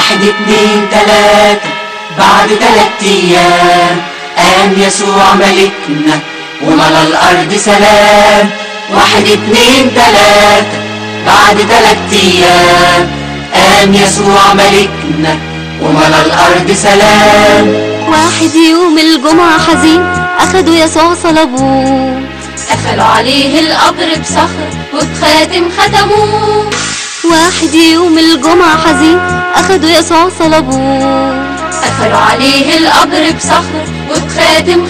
واحد اتنين تلاتة بعد تلات ايام قام يسوع ملكنا وملا الارض سلام واحد اتنين تلاتة بعد تلات ايام قام يسوع ملكنا وملا الارض سلام واحد يوم الجمعة حزين أخدوا يسوع صلبوه قفلوا عليه القبر بصخر وبخاتم ختموه واحد يوم الجمعة حزين أخدوا يسوع صلبوه قفلوا عليه القبر بصخر وبخاتم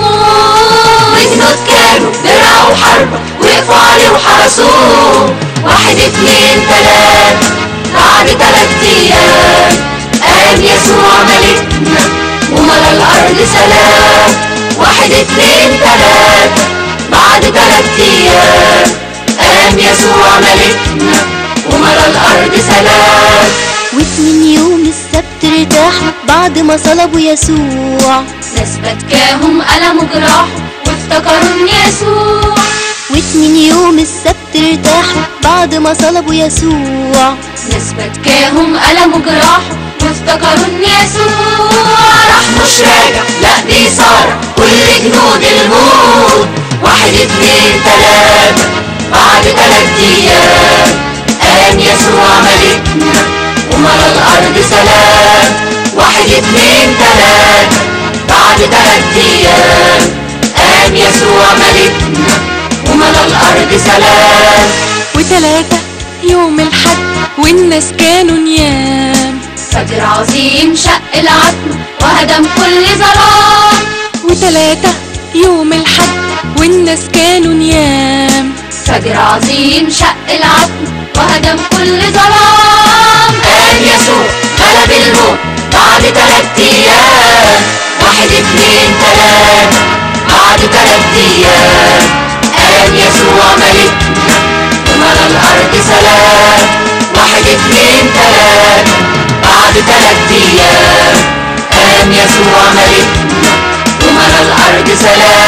ختموه وجنود كانوا درع وحربة وقفوا عليه وحرسوه واحد اتنين تلاتة بعد تلات ايام قام يسوع ملكنا وملا الارض سلام واحد اتنين تلاتة بعد تلات ايام قام يسوع ملكنا وملا الارض سلام واتنين يوم السبت ارتاحوا بعد ما صلبوا يسوع ناس بكاهم ألم وجراحه وافتكروا إن يسوع واتنين يوم السبت ارتاحوا بعد ما صلبوا يسوع ناس بكاهم ألم وجراحه وافتكروا إن يسوع راح مش راجع لا دي سارة كل جنود الموت واحد اتنين تلاتة بعد تلات ايام قام يسوع ملكنا وملا الارض سلام واحد اتنين تلاتة بعد تلات ايام قام يسوع ملكنا وملا الارض سلام وتلاتة يوم الحد والناس كانوا نيام فجر عظيم شق العتمة وهدم كل ظلام وتلاتة يوم الحد والناس كانوا نيام فجر عظيم شق العتمة وهدم كل ظلام قام يسوع غلب الموت بعد تلات ايام واحد اتنين تلاتة بعد تلات ايام قام يسوع ملكنا وملا الارض سلام واحد اتنين تلاتة بعد تلات ايام قام يسوع ملكنا وملا الارض سلام